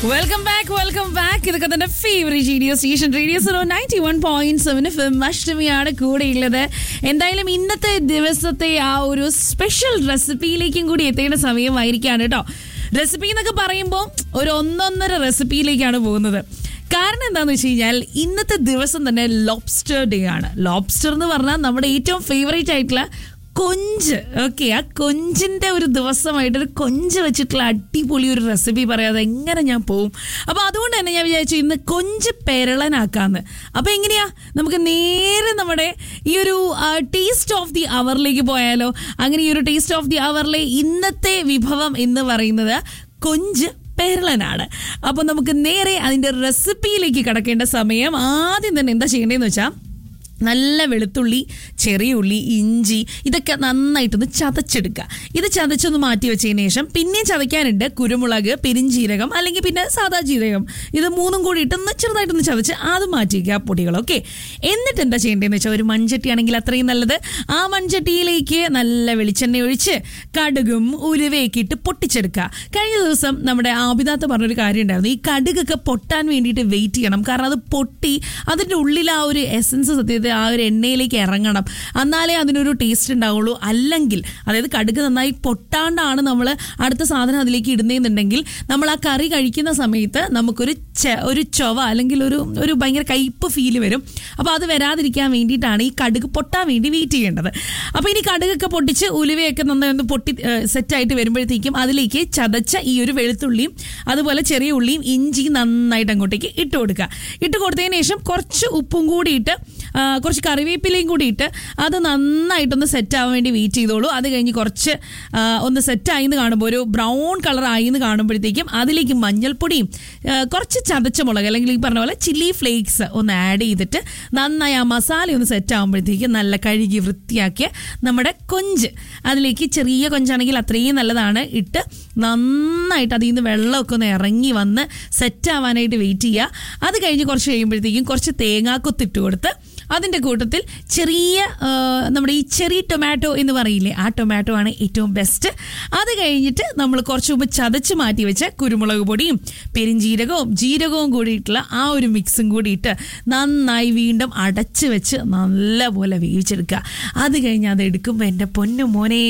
welcome back welcome back ഇതൊക്കെ തന്നെ favourite radio station radio zero ninety one point seven FM അഷ്ടമിയാണ് കൂടെയുള്ളത് എന്തായാലും ഇന്നത്തെ ദിവസത്തെ ആ ഒരു സ്പെഷ്യൽ റെസിപ്പിയിലേക്കും കൂടി എത്തേണ്ട സമയമായിരിക്കാണ് കേട്ടോ റെസിപ്പി എന്നൊക്കെ പറയുമ്പോൾ ഒരു ഒന്നൊന്നര റെസിപ്പിയിലേക്കാണ് പോകുന്നത് കാരണം എന്താണെന്ന് വെച്ച് കഴിഞ്ഞാൽ ഇന്നത്തെ ദിവസം തന്നെ ലോബ്സ്റ്റർ ഡേ ആണ് ലോബ്സ്റ്റർ എന്ന് പറഞ്ഞാൽ നമ്മുടെ ഏറ്റവും ഫേവറേറ്റ് ആയിട്ടുള്ള കൊഞ്ച് ഓക്കെ ആ കൊഞ്ചിന്റെ ഒരു ദിവസമായിട്ട് ഒരു കൊഞ്ച് വെച്ചിട്ടുള്ള അടിപൊളി ഒരു റെസിപ്പി പറയാതെ എങ്ങനെ ഞാൻ പോവും അപ്പൊ അതുകൊണ്ട് തന്നെ ഞാൻ വിചാരിച്ചു ഇന്ന് കൊഞ്ച് പെരളനാക്കാന്ന് അപ്പൊ എങ്ങനെയാ നമുക്ക് നേരെ നമ്മുടെ ഈ ഒരു ടേസ്റ്റ് ഓഫ് ദി അവറിലേക്ക് പോയാലോ അങ്ങനെ ഈ ഒരു ടേസ്റ്റ് ഓഫ് ദി അവറിലെ ഇന്നത്തെ വിഭവം എന്ന് പറയുന്നത് കൊഞ്ച് പേരളനാണ് അപ്പൊ നമുക്ക് നേരെ അതിന്റെ റെസിപ്പിയിലേക്ക് കടക്കേണ്ട സമയം ആദ്യം തന്നെ എന്താ ചെയ്യേണ്ടതെന്ന് വെച്ചാൽ നല്ല വെളുത്തുള്ളി ചെറിയ ഉള്ളി ഇഞ്ചി ഇതൊക്കെ നന്നായിട്ടൊന്ന് ചതച്ചെടുക്കുക ഇത് ചതച്ചൊന്ന് മാറ്റി വെച്ചതിന് ശേഷം പിന്നെയും ചതയ്ക്കാനുണ്ട് കുരുമുളക് പെരിഞ്ചീരകം അല്ലെങ്കിൽ പിന്നെ സാദാ ജീരകം ഇത് മൂന്നും കൂടി ഇട്ടൊന്ന് ചെറുതായിട്ടൊന്ന് ചതച്ച് അത് മാറ്റി വയ്ക്കുക ആ പൊടികൾ ഓക്കെ എന്നിട്ട് എന്താ ചെയ്യേണ്ടതെന്ന് വെച്ചാൽ ഒരു മൺചട്ടി ആണെങ്കിൽ അത്രയും നല്ലത് ആ മൺചട്ടിയിലേക്ക് നല്ല വെളിച്ചെണ്ണ ഒഴിച്ച് കടുകും ഉലുവയൊക്കെ ഇട്ട് പൊട്ടിച്ചെടുക്കുക കഴിഞ്ഞ ദിവസം നമ്മുടെ ആബിദാത്ത് പറഞ്ഞൊരു കാര്യം ഉണ്ടായിരുന്നു ഈ കടുകൊക്കെ പൊട്ടാൻ വേണ്ടിയിട്ട് വെയിറ്റ് ചെയ്യണം കാരണം അത് പൊട്ടി അതിൻ്റെ ഉള്ളിൽ ആ ഒരു എസൻസ് സത്യത്തിൽ ആ ഒരു എണ്ണയിലേക്ക് ഇറങ്ങണം എന്നാലേ അതിനൊരു ടേസ്റ്റ് ഉണ്ടാവുള്ളൂ അല്ലെങ്കിൽ അതായത് കടുക് നന്നായി പൊട്ടാണ്ടാണ് നമ്മൾ അടുത്ത സാധനം അതിലേക്ക് ഇടുന്നതെന്നുണ്ടെങ്കിൽ നമ്മൾ ആ കറി കഴിക്കുന്ന സമയത്ത് നമുക്കൊരു ചെ- ഒരു ചൊവ അല്ലെങ്കിൽ ഒരു ഒരു ഭയങ്കര കയ്പ് ഫീൽ വരും അപ്പോൾ അത് വരാതിരിക്കാൻ വേണ്ടിയിട്ടാണ് ഈ കടുക് പൊട്ടാൻ വേണ്ടി വെയിറ്റ് ചെയ്യേണ്ടത് അപ്പോൾ ഇനി കടുകൊക്കെ പൊട്ടിച്ച് ഉലുവയൊക്കെ നന്നായി ഒന്ന് പൊട്ടി സെറ്റായിട്ട് വരുമ്പോഴത്തേക്കും അതിലേക്ക് ചതച്ച ഈ ഒരു വെളുത്തുള്ളിയും അതുപോലെ ചെറിയ ഉള്ളിയും ഇഞ്ചി നന്നായിട്ട് അങ്ങോട്ടേക്ക് ഇട്ട് കൊടുക്കുക ഇട്ട് കൊടുത്തതിന് ശേഷം കുറച്ച് ഉപ്പും കൂടി ഇട്ട് ആ, കുറച്ച് കറിവേപ്പിലയും കൂടി ഇട്ട് അത് നന്നായിട്ടൊന്ന് സെറ്റ് ആവാൻ വേണ്ടി വെയിറ്റ് ചെയ്തോളൂ അത് കഴിഞ്ഞ് കുറച്ച് ആ, ഒന്ന് സെറ്റ് ആയി എന്ന് കാണുമ്പോൾ ഒരു ബ്രൗൺ കളർ ആയി എന്ന് കാണുമ്പോഴത്തേക്കും അതിലേക്ക് മഞ്ഞൾപ്പൊടിയും ആ, കുറച്ച് ചതച്ച മുളക് അല്ലെങ്കിൽ ഈ പറഞ്ഞ പോലെ ചില്ലി ഫ്ലേക്സ് ഒന്ന് ആഡ് ചെയ്തിട്ട് നന്നായി ആ മസാല ഒന്ന് സെറ്റ് ആകുമ്പോഴത്തേക്കും നല്ല കഴുകി വൃത്തിയാക്കിയ നമ്മുടെ കൊഞ്ച് അതിലേക്ക് ചെറിയ കൊഞ്ചാണെങ്കിൽ അത്രയും നല്ലതാണ് ഇട്ട് നന്നായിട്ട് അതിൽ നിന്ന് വെള്ളമൊക്കെ ഒന്ന് ഇറങ്ങി വന്ന് സെറ്റ് ആവാനായിട്ട് വെയിറ്റ് ചെയ്യുക അത് കഴിഞ്ഞ് കുറച്ച് കഴിയുമ്പോഴത്തേക്കും കുറച്ച് തേങ്ങാക്കൊത്തിട്ട് കൊടുത്ത് അതിൻ്റെ കൂട്ടത്തിൽ ചെറിയ ആ, നമ്മുടെ ഈ ചെറി ടൊമാറ്റോ എന്ന് പറയില്ലേ ആ ടൊമാറ്റോ ആണ് ഏറ്റവും ബെസ്റ്റ് അത് കഴിഞ്ഞിട്ട് നമ്മൾ കുറച്ച് മുമ്പ് ചതച്ച് മാറ്റി വെച്ച കുരുമുളക് പൊടിയും പെരിഞ്ജീരകവും ജീരകവും കൂടിയിട്ടുള്ള ആ ഒരു മിക്സും കൂടിയിട്ട് നന്നായി വീണ്ടും അടച്ച് വെച്ച് നല്ലപോലെ വേവിച്ചെടുക്കുക അത് കഴിഞ്ഞ് അത് എടുക്കുമ്പോൾ എൻ്റെ പൊന്നു മോനെ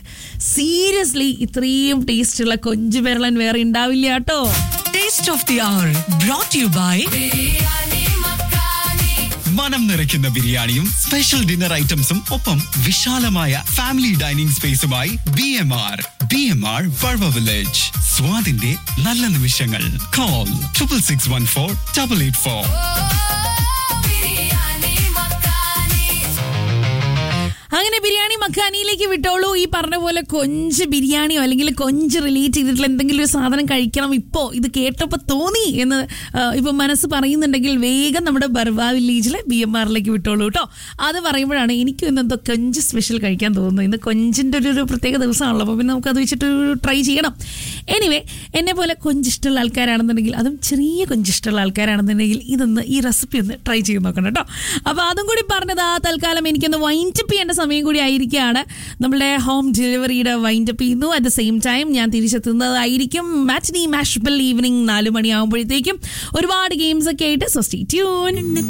സീരിയസ്ലി ഇത്രയും ടേസ്റ്റുള്ള കൊഞ്ചു പെരളൻ വേറെ ഉണ്ടാവില്ല കേട്ടോ Taste of the Hour brought to you by മനം നിറയ്ക്കുന്ന ബിരിയാണിയും സ്പെഷ്യൽ ഡിന്നർ ഐറ്റംസും ഒപ്പം വിശാലമായ ഫാമിലി ഡൈനിങ് സ്പേസുമായി B M R B M R വഴവ വില്ലേജ് സ്വാദിന്റെ നല്ല നിമിഷങ്ങൾ call triple six one four double eight four അങ്ങനെ ബിരിയാണി മഖാനിയിലേക്ക് വിട്ടോളൂ ഈ പറഞ്ഞ പോലെ കൊഞ്ച് ബിരിയാണിയോ അല്ലെങ്കിൽ കൊഞ്ച് റിലേറ്റ് ചെയ്തിട്ടുള്ള എന്തെങ്കിലും ഒരു സാധനം കഴിക്കണം ഇപ്പോൾ ഇത് കേട്ടപ്പോൾ തോന്നി എന്ന് ആ, ഇപ്പൊ മനസ്സ് പറയുന്നുണ്ടെങ്കിൽ വേഗം നമ്മുടെ ബർവ വില്ലേജിലെ ബി എം ആറിലേക്ക് വിട്ടോളൂ കേട്ടോ അത് പറയുമ്പോഴാണ് എനിക്കും ഇന്ന് എന്തോ കൊഞ്ച് സ്പെഷ്യൽ കഴിക്കാൻ തോന്നുന്നു ഇന്ന് കൊഞ്ചിൻ്റെ ഒരു ഒരു പ്രത്യേക ദിവസമാണല്ലോ അപ്പോൾ പിന്നെ നമുക്ക് അത് വെച്ചിട്ട് ട്രൈ ചെയ്യണം എനിവേ എന്നെ പോലെ കൊഞ്ചിഷ്ടമുള്ള ആൾക്കാരാണെന്നുണ്ടെങ്കിൽ അതും ചെറിയ കൊഞ്ചിഷ്ടമുള്ള ആൾക്കാരാണെന്നുണ്ടെങ്കിൽ ഇതൊന്ന് ഈ റെസിപ്പി ഒന്ന് ട്രൈ ചെയ്ത് നോക്കണം കേട്ടോ അപ്പോൾ അതും കൂടി പറഞ്ഞത് ആ തൽക്കാലം എനിക്കൊന്ന് വൈൻഡപ്പ് ചെയ്യേണ്ട സമയം കൂടി ആയിരിക്കുകയാണ് നമ്മളുടെ ഹോം ഡെലിവറിയുടെ വൈൻഡപ്പ് ചെയ്യുന്നു അറ്റ് ദ സെയിം ടൈം ഞാൻ തിരിച്ചെത്തുന്നതായിരിക്കും മാറ്റിനി മാഷബിൾ ഈവനിങ് നാല് മണിയാകുമ്പോഴത്തേക്കും ഒരുപാട് ഗെയിംസ് ഒക്കെ ആയിട്ട് സോ സ്റ്റേ ട്യൂൺ